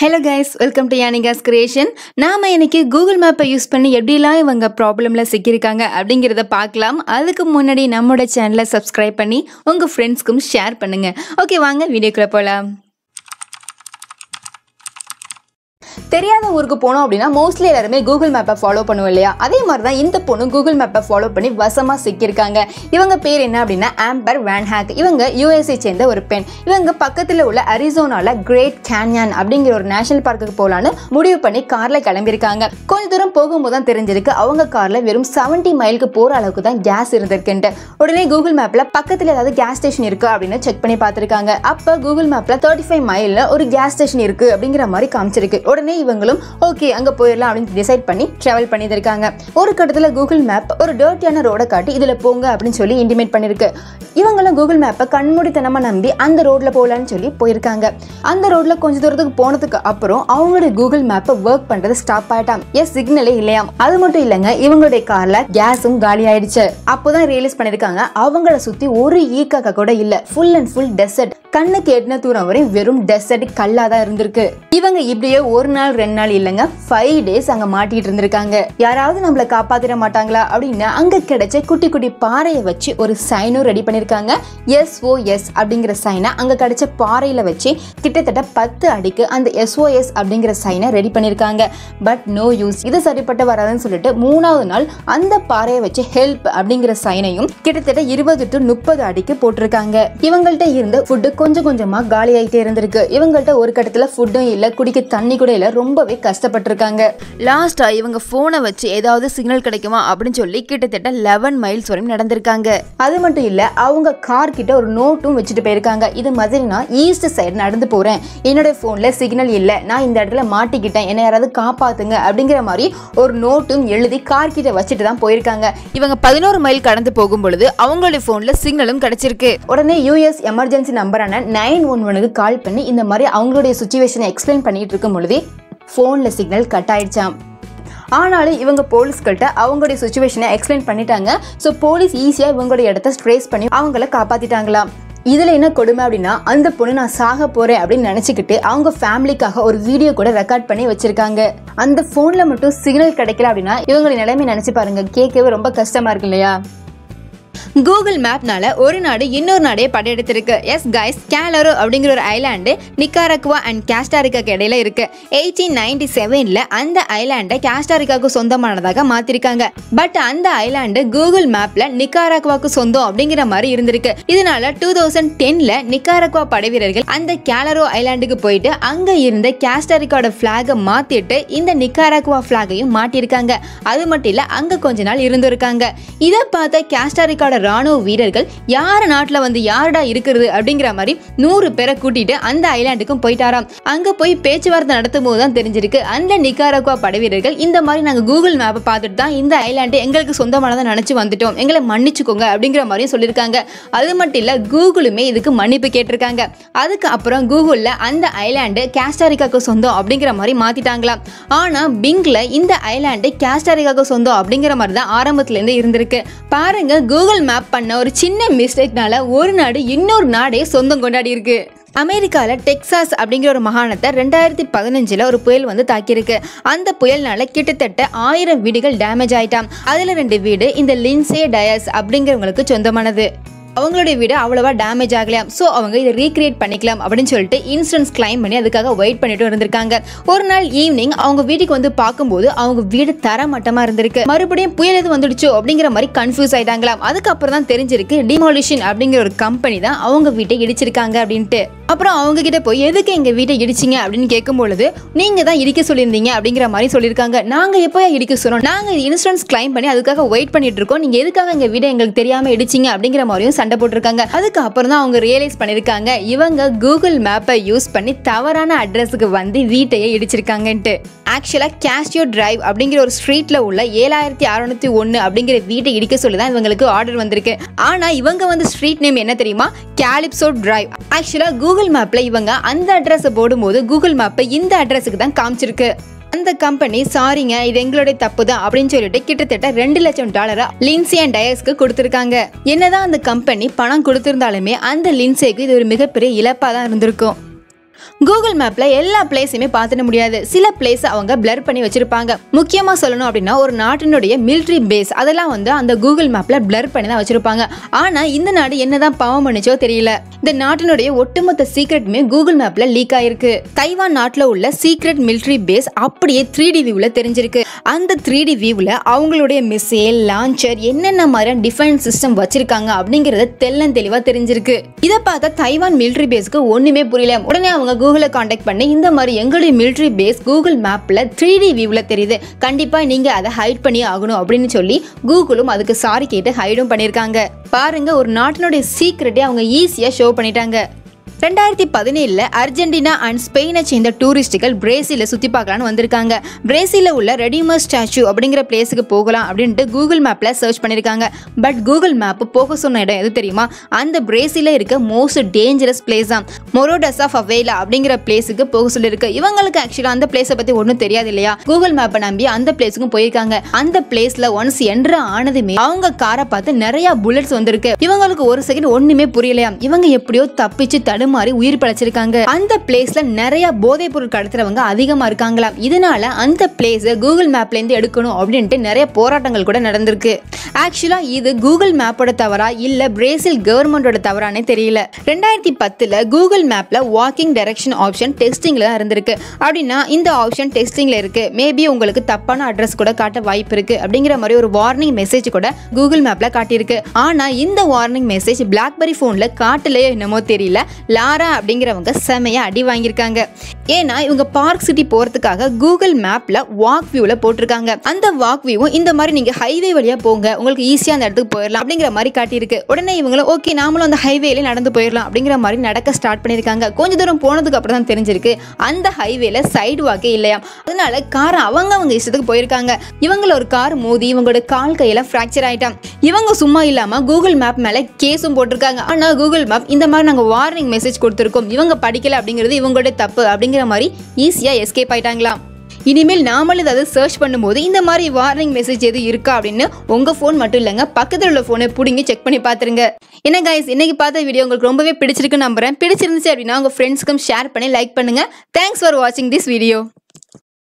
hello guys welcome to Yanika's creation நாம இன்னைக்கு Google மேப்பை யூஸ் பண்ணி எப்படிலாம் இவங்க ப்ராப்ளமில் சிக்கியிருக்காங்க அப்படிங்கிறத பார்க்கலாம் அதுக்கு முன்னாடி நம்மளோட சேனலை சப்ஸ்கிரைப் பண்ணி உங்கள் ஃப்ரெண்ட்ஸ்க்கும் ஷேர் பண்ணுங்க ஓகே வாங்க வீடியோக்குள்ளே போகலாம் தெரியாத ஊருக்கு போனோம் அப்படின்னா மோஸ்ட்லி எல்லாருமே கூகுள் மேப்பை ஃபாலோ பண்ணுவோம் இல்லையா அதே மாதிரி தான் இந்த பொண்ணு கூகுள் மேப்பை ஃபாலோ பண்ணி வசமாக சிக்கியிருக்காங்க இவங்க பேர் என்ன அப்படின்னா ஆம்பர் வேன் ஹேக் இவங்க யூஎஸ்ஏ சேர்ந்த ஒரு பெண் இவங்க பக்கத்தில் உள்ள அரிசோனால கிரேட் கேன்யான் அப்படிங்கிற ஒரு நேஷனல் பார்க்குக்கு போகலான்னு முடிவு பண்ணி காரில் கிளம்பியிருக்காங்க கொஞ்ச தூரம் போகும்போது தான் தெரிஞ்சிருக்கு அவங்க காரில் வெறும் 70 மைலுக்கு போகிற அளவுக்கு தான் கேஸ் இருந்திருக்குன்ட்டு உடனே கூகுள் மேப்பில் பக்கத்தில் ஏதாவது கேஸ் ஸ்டேஷன் இருக்கு அப்படின்னு செக் பண்ணி பார்த்துருக்காங்க அப்போ கூகுள் மேப்பில் தேர்ட்டி ஃபைவ் மைலில் ஒரு கேஸ் ஸ்டேஷன் இருக்கு அப்படிங்கிற மாதிரி காமிச்சிருக்கு உடனே இவங்களும் ஓகே அங்கே போயிடலாம் அப்படின்னு டிசைட் பண்ணி ட்ராவல் பண்ணியிருக்காங்க ஒரு கட்டத்தில் கூகுள் மேப் ஒரு டர்ட்டியான ரோடை காட்டி இதில் போங்க அப்படின்னு சொல்லி இன்டிமேட் பண்ணியிருக்கு இவங்களும் கூகுள் மேப்பை கண்மூடித்தனமாக நம்பி அந்த ரோட்டில் போகலான்னு சொல்லி போயிருக்காங்க அந்த ரோட்டில் கொஞ்ச தூரத்துக்கு போனதுக்கு அப்புறம் அவங்களுடைய கூகுள் மேப்பை ஒர்க் பண்ணுறது ஸ்டாப் ஆயிட்டாம் எஸ் சிக்னலே இல்லையாம் அது மட்டும் இல்லைங்க இவங்களுடைய காரில் கேஸும் காலி ஆயிடுச்சு அப்போதான் ரியலைஸ் பண்ணியிருக்காங்க அவங்கள சுற்றி ஒரு ஈக்காக்க கூட இல்லை ஃபுல் அண்ட் ஃபுல் டெசர்ட் கண்ணுக்கு எட்டின தூரம் வரையும் வெறும் டெசர்ட் கல்லா தான் இருந்திருக்கு இவங்க இப்படியே ஒரு நாள் ரெண்டு நாள் இல்லைங்க ஃபைவ் டேஸ் அங்க மாட்டிட்டு இருந்திருக்காங்க யாராவது நம்மள காப்பாத்திட மாட்டாங்களா அப்படின்னு அங்க கிடைச்ச குட்டி குட்டி பாறையை வச்சு ஒரு சைனும் ரெடி பண்ணிருக்காங்க எஸ்ஓஎஸ் அப்படிங்கிற சைனை அங்க கிடைச்ச பாறையில வச்சு கிட்டத்தட்ட பத்து அடிக்கு அந்த எஸ்ஓஎஸ் அப்படிங்கிற சைனை ரெடி பண்ணிருக்காங்க பட் நோ யூஸ் இது சரிப்பட்டு வராதுன்னு சொல்லிட்டு மூணாவது நாள் அந்த பாறையை வச்சு ஹெல்ப் அப்படிங்கிற சைனையும் கிட்டத்தட்ட இருபது டு முப்பது அடிக்கு போட்டிருக்காங்க இவங்கள்ட்ட இருந்த ஃபுட்டு கொஞ்சம் கொஞ்சமா காலி ஆயிட்டே இருந்திருக்கு இவங்கள்ட்ட ஒரு கட்டத்துல ஃபுட்டும் இல்ல குடிக்க தண்ணி கூட இல்ல ரொம்பவே கஷ்டப்பட்டிருக்காங்க லாஸ்டா இவங்க போனை வச்சு ஏதாவது சிக்னல் கிடைக்குமா அப்படின்னு சொல்லி கிட்டத்தட்ட லெவன் மைல்ஸ் வரையும் நடந்திருக்காங்க அது மட்டும் இல்ல அவங்க கார் கிட்ட ஒரு நோட்டும் வச்சுட்டு போயிருக்காங்க இது மாதிரி நான் ஈஸ்ட் சைடு நடந்து போறேன் என்னோட போன்ல சிக்னல் இல்ல நான் இந்த இடத்துல மாட்டிக்கிட்டேன் என்ன யாராவது காப்பாத்துங்க அப்படிங்கிற மாதிரி ஒரு நோட்டும் எழுதி கார் கிட்ட வச்சுட்டு தான் போயிருக்காங்க இவங்க பதினோரு மைல் கடந்து போகும் பொழுது அவங்களுடைய போன்ல சிக்னலும் கிடைச்சிருக்கு உடனே யூஎஸ் எமர்ஜென்சி நம்பரான நைன் ஒன் ஒனுக்கு கால் பண்ணி இந்த மாதிரி அவங்களுடைய சுச்சுவேஷனை எக்ஸ்பிளைன் பண்ணிட்டு இருக்கும் பொழுது ஃபோனில் சிக்னல் கட் ஆயிடுச்சாம் ஆனாலும் இவங்க போலீஸ்கிட்ட அவங்களுடைய சுச்சுவேஷனை எக்ஸ்பிளைன் பண்ணிட்டாங்க ஸோ போலீஸ் ஈஸியாக இவங்களுடைய இடத்த ஸ்ட்ரேஸ் பண்ணி அவங்கள காப்பாற்றிட்டாங்களாம் இதில் என்ன கொடுமை அப்படின்னா அந்த பொண்ணு நான் சாக போகிறேன் அப்படின்னு நினச்சிக்கிட்டு அவங்க ஃபேமிலிக்காக ஒரு வீடியோ கூட ரெக்கார்ட் பண்ணி வச்சுருக்காங்க அந்த ஃபோனில் மட்டும் சிக்னல் கிடைக்கல அப்படின்னா இவங்களுடைய நிலைமை நினச்சி பாருங்க கேட்கவே ரொம்ப கஷ்டமாக இருக்கு இல்லையா கூகுள் மேப்னால ஒரு நாடு இன்னொரு நாடே படையெடுத்திருக்கு எஸ் கைஸ் கேலரோ அப்படிங்கிற ஒரு ஐலாண்டு நிக்காரக்குவா அண்ட் கேஸ்டாரிக்காக்கு இடையில இருக்கு எயிட்டீன் நைன்டி செவன்ல அந்த ஐலாண்டை கேஸ்டாரிக்காவுக்கு சொந்தமானதாக மாத்திருக்காங்க பட் அந்த ஐலாண்டு கூகுள் மேப்ல நிக்காரக்குவாக்கு சொந்தம் அப்படிங்கிற மாதிரி இருந்திருக்கு இதனால டூ தௌசண்ட் டென்ல நிக்காரக்குவா படை வீரர்கள் அந்த கேலரோ ஐலாண்டுக்கு போயிட்டு அங்க இருந்த கேஸ்டாரிக்காவோட பிளாகை மாத்திட்டு இந்த நிக்காரக்குவா பிளாகையும் மாட்டியிருக்காங்க அது மட்டும் இல்ல அங்க கொஞ்ச நாள் இருந்திருக்காங்க இதை பார்த்த கேஸ்டாரிக்காவோட ராணுவ வீரர்கள் யார் நாட்டில் வந்து யாருடா இருக்கிறது அப்படிங்கிற மாதிரி நூறு பேரை கூட்டிட்டு அந்த ஐலாண்டுக்கும் போயிட்டாராம் அங்க போய் பேச்சுவார்த்தை நடத்தும் போது தான் தெரிஞ்சிருக்கு அந்த நிக்காரகுவா படை வீரர்கள் இந்த மாதிரி நாங்கள் கூகுள் மேப்பை பார்த்துட்டு தான் இந்த ஐலாண்டு எங்களுக்கு சொந்தமானதை நினச்சி வந்துட்டோம் எங்களை மன்னிச்சுக்கோங்க அப்படிங்கிற மாதிரியும் சொல்லியிருக்காங்க அது மட்டும் இல்லை கூகுளுமே இதுக்கு மன்னிப்பு கேட்டிருக்காங்க அதுக்கு அப்புறம் கூகுளில் அந்த ஐலாண்டு கேஸ்டாரிக்காக்கு சொந்தம் அப்படிங்கிற மாதிரி மாற்றிட்டாங்களாம் ஆனால் பிங்க்ல இந்த ஐலாண்டு கேஸ்டாரிக்காக்கு சொந்தம் அப்படிங்கிற மாதிரி தான் ஆரம்பத்துலேருந்து இருந்திருக்கு பாருங்க கூகுள் மேப் பண்ண ஒரு சின்ன மிஸ்டேக்னால ஒரு நாடு இன்னொரு நாடே சொந்தம் கொண்டாடி இருக்கு அமெரிக்காவில் டெக்சாஸ் அப்படிங்கிற ஒரு மாகாணத்தை ரெண்டாயிரத்தி பதினஞ்சில் ஒரு புயல் வந்து தாக்கியிருக்கு அந்த புயல்னால கிட்டத்தட்ட ஆயிரம் வீடுகள் டேமேஜ் ஆயிட்டாம் அதில் ரெண்டு வீடு இந்த லின்சே டயஸ் அப்படிங்கிறவங்களுக்கு சொந்தமானது அவங்களுடைய வீடு அவ்வளோவா டேமேஜ் ஆகலையாம் ஸோ அவங்க இதை ரீக்ரியேட் பண்ணிக்கலாம் அப்படின்னு சொல்லிட்டு இன்சூரன்ஸ் கிளைம் பண்ணி அதுக்காக வெயிட் பண்ணிட்டு இருந்திருக்காங்க ஒரு நாள் ஈவினிங் அவங்க வீட்டுக்கு வந்து பார்க்கும்போது அவங்க வீடு தரமட்டமாக இருந்திருக்கு மறுபடியும் புயல் எது வந்துடுச்சோ அப்படிங்கிற மாதிரி கன்ஃபியூஸ் ஆயிட்டாங்களாம் அதுக்கப்புறம் தான் தெரிஞ்சிருக்கு டிமாலிஷன் அப்படிங்கிற ஒரு கம்பெனி தான் அவங்க வீட்டை இடிச்சிருக்காங்க அப்படின்ட்டு அப்புறம் அவங்க கிட்ட போய் எதுக்கு எங்க வீட்டை இடிச்சிங்க அப்படின்னு கேட்கும்பொழுது நீங்க தான் இடிக்க சொல்லியிருந்தீங்க அப்படிங்கிற மாதிரி சொல்லியிருக்காங்க நாங்க எப்போ இடிக்க சொன்னோம் நாங்க இன்சூரன்ஸ் கிளைம் பண்ணி அதுக்காக வெயிட் பண்ணிட்டு இருக்கோம் நீங்க எதுக்காக எங்க வீடை எங்களுக்கு தெரியாம இடிச்சிங்க அப்படிங்கிற மாதிரியும் சண்டை போட்டிருக்காங்க அதுக்கு அப்புறம் தான் அவங்க ரியலைஸ் பண்ணிருக்காங்க இவங்க கூகுள் மேப்பை யூஸ் பண்ணி தவறான அட்ரஸுக்கு வந்து வீட்டையே இடிச்சிருக்காங்கன்ட்டு ஆக்சுவலாக கேஷியோ டிரைவ் அப்படிங்கிற ஒரு ஸ்ட்ரீட்ல உள்ள ஏழாயிரத்தி அறுநூத்தி ஒன்று அப்படிங்கிற வீட்டை இடிக்க சொல்லி தான் இவங்களுக்கு ஆர்டர் வந்திருக்கு ஆனா இவங்க வந்து ஸ்ட்ரீட் நேம் என்ன தெரியுமா கேலிப்சோ டிரைவ் ஆக்சுவலாக கூகுள் மேப்ல இவங்க அந்த அட்ரஸை போடும்போது கூகுள் மேப்பை இந்த அட்ரஸுக்கு தான் காமிச்சிருக்கு அந்த கம்பெனி சாரிங்க இது எங்களுடைய தப்பு தான் அப்படின்னு சொல்லிட்டு கிட்டத்தட்ட ரெண்டு லட்சம் டாலரா லின்சி அண்ட் டயஸ்க்கு கொடுத்துருக்காங்க என்னதான் அந்த கம்பெனி பணம் கொடுத்திருந்தாலுமே அந்த லின்சேக்கு இது ஒரு மிகப்பெரிய இழப்பாக தான் இருந்திருக்கும் கூகுள் மேப்ல எல்லா பிளேஸையுமே பார்த்துட முடியாது சில பிளேஸ் அவங்க பிளர் பண்ணி வச்சிருப்பாங்க முக்கியமா சொல்லணும் அப்படின்னா ஒரு நாட்டினுடைய மிலிட்ரி பேஸ் அதெல்லாம் வந்து அந்த கூகுள் மேப்ல பிளர் பண்ணி தான் வச்சிருப்பாங்க ஆனா இந்த நாடு என்னதான் பாவம் பண்ணுச்சோ தெரியல இந்த நாட்டினுடைய ஒட்டுமொத்த சீக்ரெட்டுமே கூகுள் மேப்ல லீக் ஆயிருக்கு தைவான் நாட்டில் உள்ள சீக்ரெட் மிலிட்ரி பேஸ் அப்படியே த்ரீ டி வியூல தெரிஞ்சிருக்கு அந்த த்ரீ டி வியூவில் அவங்களுடைய மிசைல் லான்ச்சர் என்னென்ன மாதிரியான டிஃபென்ஸ் சிஸ்டம் வச்சிருக்காங்க அப்படிங்கறது தெள்ளன் தெளிவாக தெரிஞ்சிருக்கு இதை பார்த்தா தைவான் மிலிட்ரி பேஸ்க்கு ஒன்றுமே புரியல உடனே அவங்க கூகுளை காண்டாக்ட் பண்ணி இந்த மாதிரி எங்களுடைய மிலிட்ரி பேஸ் கூகுள் மேப்பில் த்ரீ டி வியூவில் தெரியுது கண்டிப்பாக நீங்கள் அதை ஹைட் பண்ணி ஆகணும் அப்படின்னு சொல்லி கூகுளும் அதுக்கு சாரி கேட்டு ஹைடும் பண்ணியிருக்காங்க பாருங்க ஒரு நாட்டினுடைய சீக்ரெட்டே அவங்க ஈஸியாக ஷோ பண்ணிட்டாங்க ரெண்டாயிரத்தி பதினேழில் அர்ஜென்டினா அண்ட் ஸ்பெயினை சேர்ந்த டூரிஸ்ட்டுகள் பிரேசிலை சுற்றி பார்க்கலான்னு வந்திருக்காங்க பிரேசிலில் உள்ள ரெடிமர் ஸ்டாச்சு அப்படிங்கிற பிளேஸுக்கு போகலாம் அப்படின்ட்டு கூகுள் மேப்பில் சர்ச் பண்ணியிருக்காங்க பட் கூகுள் மேப் போக சொன்ன இடம் எது தெரியுமா அந்த பிரேசிலில் இருக்க மோஸ்ட் டேஞ்சரஸ் பிளேஸ் தான் மொரோடஸா ஃபவேலா அப்படிங்கிற பிளேஸுக்கு போக சொல்லியிருக்கு இவங்களுக்கு ஆக்சுவலாக அந்த பிளேஸை பற்றி ஒன்றும் தெரியாது இல்லையா கூகுள் மேப்பை நம்பி அந்த பிளேஸுக்கும் போயிருக்காங்க அந்த பிளேஸில் ஒன்ஸ் என்ட்ரு ஆனதுமே அவங்க காரை பார்த்து நிறைய புல்லட்ஸ் வந்திருக்கு இவங்களுக்கு ஒரு செகண்ட் ஒன்றுமே புரியலையா இவங்க எப்படியோ தப்பிச்சு தடுமாறி உயிர் பழைச்சிருக்காங்க அந்த பிளேஸ்ல நிறைய போதைப் பொருள் கடத்துறவங்க அதிகமா இருக்காங்களாம் இதனால அந்த பிளேஸ் கூகுள் மேப்ல இருந்து எடுக்கணும் அப்படின்ட்டு நிறைய போராட்டங்கள் கூட நடந்திருக்கு ஆக்சுவலா இது கூகுள் மேப்போட தவறா இல்ல பிரேசில் கவர்மெண்டோட தவறானே தெரியல ரெண்டாயிரத்தி பத்துல கூகுள் மேப்ல வாக்கிங் டைரக்ஷன் ஆப்ஷன் டெஸ்டிங்ல தான் இருந்திருக்கு அப்படின்னா இந்த ஆப்ஷன் டெஸ்டிங்ல இருக்கு மேபி உங்களுக்கு தப்பான அட்ரஸ் கூட காட்ட வாய்ப்பு இருக்கு அப்படிங்கிற மாதிரி ஒரு வார்னிங் மெசேஜ் கூட கூகுள் மேப்ல காட்டியிருக்கு ஆனா இந்த வார்னிங் மெசேஜ் பிளாக்பெரி போன்ல காட்டலையோ என்னமோ தெரியல லாரா அப்படிங்கிறவங்க செமையா அடி வாங்கியிருக்காங்க ஏன்னா இவங்க பார்க் சிட்டி போறதுக்காக கூகுள் மேப்ல வாக் வியூல போட்டிருக்காங்க அந்த வாக் வியூவும் இந்த மாதிரி நீங்க ஹைவே வழியா போங்க உங்களுக்கு ஈஸியா அந்த இடத்துக்கு போயிடலாம் அப்படிங்கிற மாதிரி காட்டியிருக்கு உடனே இவங்களும் ஓகே நாமளும் அந்த ஹைவேல நடந்து போயிடலாம் அப்படிங்கிற மாதிரி நடக்க ஸ்டார்ட் பண்ணியிருக்காங்க கொஞ்ச தூரம் போனதுக்கு அப்புறம் தான் தெரிஞ்சிருக்கு அந்த ஹைவேல சைடு வாக்கே இல்லையா அதனால கார் அவங்க அவங்க இஷ்டத்துக்கு போயிருக்காங்க இவங்கள ஒரு கார் மோதி இவங்களோட கால் கையில ஃப்ராக்சர் ஆயிட்டான் இவங்க சும்மா இல்லாம கூகுள் மேப் மேல கேஸும் போட்டிருக்காங்க ஆனா கூகுள் மேப் இந்த மாதிரி நாங்க வார்னிங் மெசேஜ் கொடுத்துருக்கோம் இவங்க படிக்கல அப்படிங்கிறது இவங்களோட தப்பு அப்படிங்கிற மாதிரி ஈஸியா எஸ்கேப் ஆயிட்டாங்களாம் இனிமேல் நாமளும் ஏதாவது சர்ச் பண்ணும்போது இந்த மாதிரி வார்னிங் மெசேஜ் எதுவும் இருக்கா அப்படின்னு உங்க ஃபோன் மட்டும் இல்லைங்க பக்கத்தில் உள்ள ஃபோனை பிடிங்கி செக் பண்ணி பார்த்துருங்க என்ன கைஸ் இன்னைக்கு பார்த்த வீடியோ உங்களுக்கு ரொம்பவே பிடிச்சிருக்குன்னு நம்புறேன் பிடிச்சிருந்துச்சு அப்படின்னா உங்க ஃப்ரெண்ட்ஸ்க்கும் ஷேர் பண்ணி லைக் பண்ணுங்க தேங்க்ஸ் ஃபார் வாட்சிங் திஸ் வீடியோ